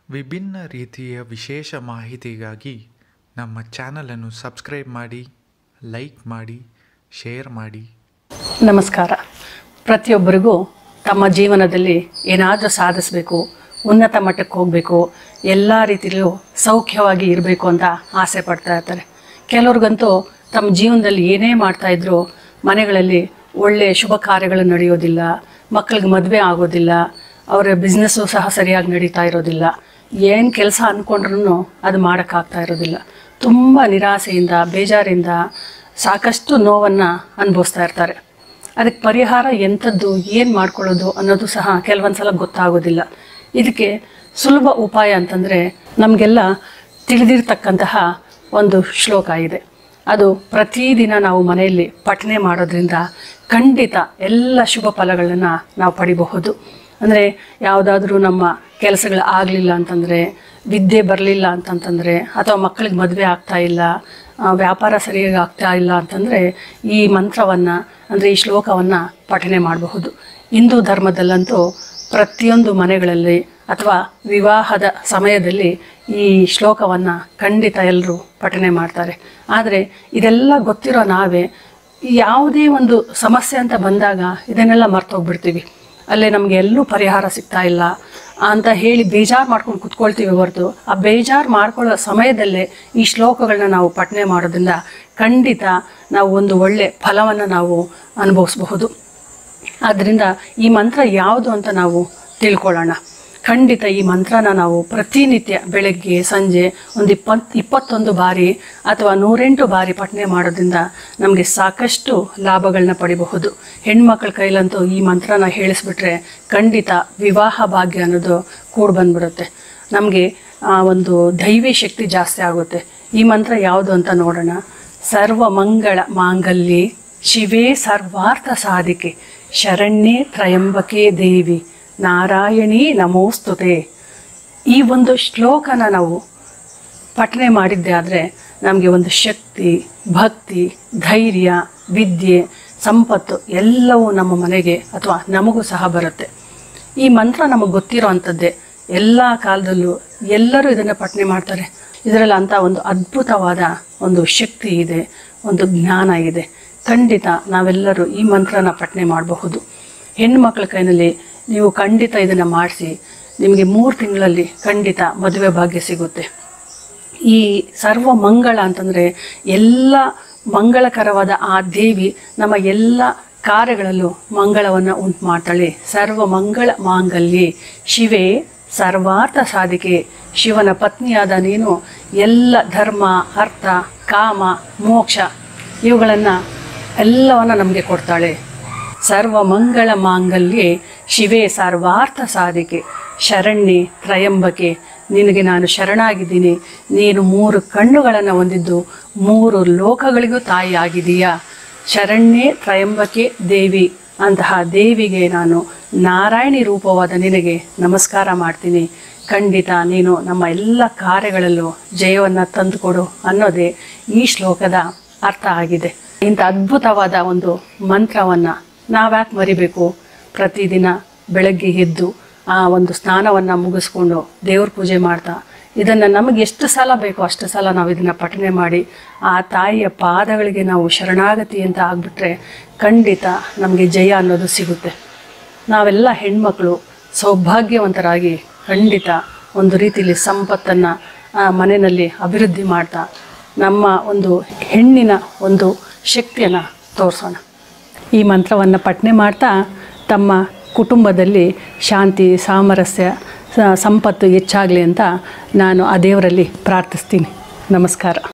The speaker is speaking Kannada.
ವಿಭಿನ್ನ ರೀತಿಯ ವಿಶೇಷ ಮಾಹಿತಿಗಾಗಿ ನಮ್ಮ ಚಾನಲನ್ನು ಸಬ್ಸ್ಕ್ರೈಬ್ ಮಾಡಿ ಲೈಕ್ ಮಾಡಿ ಶೇರ್ ಮಾಡಿ ನಮಸ್ಕಾರ ಪ್ರತಿಯೊಬ್ಬರಿಗೂ ತಮ್ಮ ಜೀವನದಲ್ಲಿ ಏನಾದರೂ ಸಾಧಿಸಬೇಕು ಉನ್ನತ ಮಟ್ಟಕ್ಕೆ ಹೋಗಬೇಕು ಎಲ್ಲ ರೀತಿಯಲ್ಲೂ ಸೌಖ್ಯವಾಗಿ ಇರಬೇಕು ಅಂತ ಆಸೆ ಪಡ್ತಾ ಇರ್ತಾರೆ ಕೆಲವ್ರಿಗಂತೂ ತಮ್ಮ ಜೀವನದಲ್ಲಿ ಏನೇ ಮಾಡ್ತಾ ಇದ್ರು ಮನೆಗಳಲ್ಲಿ ಒಳ್ಳೆಯ ಶುಭ ಕಾರ್ಯಗಳು ನಡೆಯೋದಿಲ್ಲ ಮಕ್ಕಳಿಗೆ ಮದುವೆ ಆಗೋದಿಲ್ಲ ಅವರ ಬಿಸ್ನೆಸ್ಸು ಸಹ ಸರಿಯಾಗಿ ನಡೀತಾ ಇರೋದಿಲ್ಲ ಏನು ಕೆಲಸ ಅಂದ್ಕೊಂಡ್ರೂ ಅದು ಮಾಡೋಕ್ಕಾಗ್ತಾ ಇರೋದಿಲ್ಲ ತುಂಬ ನಿರಾಸೆಯಿಂದ ಬೇಜಾರಿಂದ ಸಾಕಷ್ಟು ನೋವನ್ನು ಅನುಭವಿಸ್ತಾ ಇರ್ತಾರೆ ಅದಕ್ಕೆ ಪರಿಹಾರ ಎಂಥದ್ದು ಏನು ಮಾಡ್ಕೊಳ್ಳೋದು ಅನ್ನೋದು ಸಹ ಕೆಲವೊಂದು ಸಲ ಗೊತ್ತಾಗೋದಿಲ್ಲ ಇದಕ್ಕೆ ಸುಲಭ ಉಪಾಯ ಅಂತಂದರೆ ನಮಗೆಲ್ಲ ತಿಳಿದಿರ್ತಕ್ಕಂತಹ ಒಂದು ಶ್ಲೋಕ ಇದೆ ಅದು ಪ್ರತಿದಿನ ನಾವು ಮನೆಯಲ್ಲಿ ಪಠನೆ ಮಾಡೋದ್ರಿಂದ ಖಂಡಿತ ಎಲ್ಲ ಶುಭ ಫಲಗಳನ್ನು ನಾವು ಪಡಿಬಹುದು ಅಂದರೆ ಯಾವುದಾದ್ರೂ ನಮ್ಮ ಕೆಲಸಗಳು ಆಗಲಿಲ್ಲ ಅಂತಂದರೆ ವಿದ್ಯೆ ಬರಲಿಲ್ಲ ಅಂತಂತಂದರೆ ಅಥವಾ ಮಕ್ಕಳಿಗೆ ಮದುವೆ ಆಗ್ತಾ ಇಲ್ಲ ಆ, ವ್ಯಾಪಾರ ಸರಿಯಾಗಿ ಆಗ್ತಾ ಇಲ್ಲ ಅಂತಂದರೆ ಈ ಮಂತ್ರವನ್ನು ಅಂದರೆ ಈ ಶ್ಲೋಕವನ್ನು ಪಠನೆ ಮಾಡಬಹುದು ಹಿಂದೂ ಧರ್ಮದಲ್ಲಂತೂ ಪ್ರತಿಯೊಂದು ಮನೆಗಳಲ್ಲಿ ಅಥವಾ ವಿವಾಹದ ಸಮಯದಲ್ಲಿ ಈ ಶ್ಲೋಕವನ್ನು ಖಂಡಿತ ಎಲ್ಲರೂ ಪಠನೆ ಮಾಡ್ತಾರೆ ಆದರೆ ಇದೆಲ್ಲ ಗೊತ್ತಿರೋ ನಾವೇ ಯಾವುದೇ ಒಂದು ಸಮಸ್ಯೆ ಅಂತ ಬಂದಾಗ ಇದನ್ನೆಲ್ಲ ಮರ್ತೋಗ್ಬಿಡ್ತೀವಿ ಅಲ್ಲೇ ನಮಗೆ ಎಲ್ಲೂ ಪರಿಹಾರ ಸಿಗ್ತಾ ಇಲ್ಲ ಅಂತ ಹೇಳಿ ಬೇಜಾರು ಮಾಡ್ಕೊಂಡು ಕುತ್ಕೊಳ್ತೀವಿ ಹೊರತು ಆ ಬೇಜಾರು ಮಾಡ್ಕೊಳ್ಳೋ ಸಮಯದಲ್ಲೇ ಈ ಶ್ಲೋಕಗಳನ್ನ ನಾವು ಪಠನೆ ಮಾಡೋದ್ರಿಂದ ಖಂಡಿತ ನಾವು ಒಂದು ಒಳ್ಳೆ ಫಲವನ್ನು ನಾವು ಅನುಭವಿಸಬಹುದು ಆದ್ದರಿಂದ ಈ ಮಂತ್ರ ಯಾವುದು ಅಂತ ನಾವು ತಿಳ್ಕೊಳ್ಳೋಣ ಖಂಡಿತ ಈ ಮಂತ್ರನ ನಾವು ಪ್ರತಿನಿತ್ಯ ಬೆಳಗ್ಗೆ ಸಂಜೆ ಒಂದು ಇಪ್ಪತ್ತು ಇಪ್ಪತ್ತೊಂದು ಬಾರಿ ಅಥವಾ ನೂರೆಂಟು ಬಾರಿ ಪಠನೆ ಮಾಡೋದ್ರಿಂದ ನಮಗೆ ಸಾಕಷ್ಟು ಲಾಭಗಳನ್ನ ಪಡಿಬಹುದು ಹೆಣ್ಮಕ್ಳ ಕೈಲಂತೂ ಈ ಮಂತ್ರನ ಹೇಳಿಸ್ಬಿಟ್ರೆ ಖಂಡಿತ ವಿವಾಹ ಭಾಗ್ಯ ಅನ್ನೋದು ಕೂಡ ಬಂದ್ಬಿಡುತ್ತೆ ನಮಗೆ ಒಂದು ದೈವಿ ಶಕ್ತಿ ಜಾಸ್ತಿ ಆಗುತ್ತೆ ಈ ಮಂತ್ರ ಯಾವುದು ಅಂತ ನೋಡೋಣ ಸರ್ವ ಮಂಗಳ ಮಾಂಗಲ್ಯೆ ಶಿವೇ ಸರ್ವಾರ್ಥ ಸಾಧಿಕೆ ಶರಣ್ಯೇ ತ್ರಯಂಬಕೆ ದೇವಿ ನಾರಾಯಣಿ ನಮೋಸ್ತುತೆ ಈ ಒಂದು ಶ್ಲೋಕನ ನಾವು ಪಠನೆ ಮಾಡಿದ್ದೆ ಆದರೆ ನಮಗೆ ಒಂದು ಶಕ್ತಿ ಭಕ್ತಿ ಧೈರ್ಯ ವಿದ್ಯೆ ಸಂಪತ್ತು ಎಲ್ಲವೂ ನಮ್ಮ ಮನೆಗೆ ಅಥವಾ ನಮಗೂ ಸಹ ಬರುತ್ತೆ ಈ ಮಂತ್ರ ನಮಗೆ ಗೊತ್ತಿರೋ ಅಂಥದ್ದೇ ಎಲ್ಲ ಕಾಲದಲ್ಲೂ ಎಲ್ಲರೂ ಇದನ್ನು ಪಠನೆ ಮಾಡ್ತಾರೆ ಇದರಲ್ಲಿ ಅಂಥ ಒಂದು ಅದ್ಭುತವಾದ ಒಂದು ಶಕ್ತಿ ಇದೆ ಒಂದು ಜ್ಞಾನ ಇದೆ ಖಂಡಿತ ನಾವೆಲ್ಲರೂ ಈ ಮಂತ್ರನ ಪಠನೆ ಮಾಡಬಹುದು ಹೆಣ್ಣುಮಕ್ಳ ಕೈನಲ್ಲಿ ನೀವು ಖಂಡಿತ ಇದನ್ನು ಮಾಡಿಸಿ ನಿಮಗೆ ಮೂರು ತಿಂಗಳಲ್ಲಿ ಖಂಡಿತ ಮದುವೆ ಭಾಗ್ಯ ಸಿಗುತ್ತೆ ಈ ಸರ್ವ ಮಂಗಳ ಅಂತಂದರೆ ಎಲ್ಲ ಮಂಗಳಕರವಾದ ಆ ದೇವಿ ನಮ್ಮ ಎಲ್ಲ ಕಾರ್ಯಗಳಲ್ಲೂ ಮಂಗಳವನ್ನು ಉಂಟು ಮಾಡ್ತಾಳೆ ಸರ್ವ ಮಂಗಳ ಮಾಂಗಲ್ಯೆ ಶಿವೇ ಸರ್ವಾರ್ಥ ಸಾಧಿಕೆ ಶಿವನ ಪತ್ನಿಯಾದ ನೀನು ಎಲ್ಲ ಧರ್ಮ ಅರ್ಥ ಕಾಮ ಮೋಕ್ಷ ಇವುಗಳನ್ನು ಎಲ್ಲವನ್ನು ನಮಗೆ ಕೊಡ್ತಾಳೆ ಸರ್ವ ಮಂಗಳ ಮಾಂಗಲ್ಯೆ ಶಿವೇ ಸರ್ವಾರ್ಥ ಸಾಧಿಕೆ ಶರಣ್ಯೆ ತ್ರಯಂಬಕೆ ನಿನಗೆ ನಾನು ಶರಣಾಗಿದ್ದೀನಿ ನೀನು ಮೂರು ಕಣ್ಣುಗಳನ್ನು ಹೊಂದಿದ್ದು ಮೂರು ಲೋಕಗಳಿಗೂ ತಾಯಿ ಆಗಿದೀಯಾ ಶರಣ್ಯೆ ತ್ರಯಂಬಕೆ ದೇವಿ ಅಂತಹ ದೇವಿಗೆ ನಾನು ನಾರಾಯಣಿ ರೂಪವಾದ ನಿನಗೆ ನಮಸ್ಕಾರ ಮಾಡ್ತೀನಿ ಖಂಡಿತ ನೀನು ನಮ್ಮ ಎಲ್ಲ ಕಾರ್ಯಗಳಲ್ಲೂ ಜಯವನ್ನು ತಂದುಕೊಡು ಅನ್ನೋದೇ ಈ ಶ್ಲೋಕದ ಅರ್ಥ ಆಗಿದೆ ಇಂಥ ಅದ್ಭುತವಾದ ಒಂದು ಮಂತ್ರವನ್ನು ನಾವ್ಯಾಕೆ ಮರಿಬೇಕು ಪ್ರತಿದಿನ ಬೆಳಗ್ಗೆ ಎದ್ದು ಆ ಒಂದು ಸ್ನಾನವನ್ನು ಮುಗಿಸ್ಕೊಂಡು ದೇವ್ರ ಪೂಜೆ ಮಾಡ್ತಾ ಇದನ್ನು ನಮಗೆ ಎಷ್ಟು ಸಲ ಬೇಕೋ ಅಷ್ಟು ಸಲ ನಾವು ಇದನ್ನು ಪಠನೆ ಮಾಡಿ ಆ ತಾಯಿಯ ಪಾದಗಳಿಗೆ ನಾವು ಶರಣಾಗತಿ ಅಂತ ಆಗಿಬಿಟ್ರೆ ಖಂಡಿತ ನಮಗೆ ಜಯ ಅನ್ನೋದು ಸಿಗುತ್ತೆ ನಾವೆಲ್ಲ ಹೆಣ್ಮಕ್ಳು ಸೌಭಾಗ್ಯವಂತರಾಗಿ ಖಂಡಿತ ಒಂದು ರೀತಿಯಲ್ಲಿ ಸಂಪತ್ತನ್ನು ಮನೆಯಲ್ಲಿ ಅಭಿವೃದ್ಧಿ ಮಾಡ್ತಾ ನಮ್ಮ ಒಂದು ಹೆಣ್ಣಿನ ಒಂದು ಶಕ್ತಿಯನ್ನು ತೋರಿಸೋಣ ಈ ಮಂತ್ರವನ್ನು ಪಠನೆ ಮಾಡ್ತಾ ತಮ್ಮ ಕುಟುಂಬದಲ್ಲಿ ಶಾಂತಿ ಸಾಮರಸ್ಯ ಸ- ಸಂಪತ್ತು ಹೆಚ್ಚಾಗಲಿ ಅಂತ ನಾನು ಆ ದೇವರಲ್ಲಿ ಪ್ರಾರ್ಥಿಸ್ತೀನಿ ನಮಸ್ಕಾರ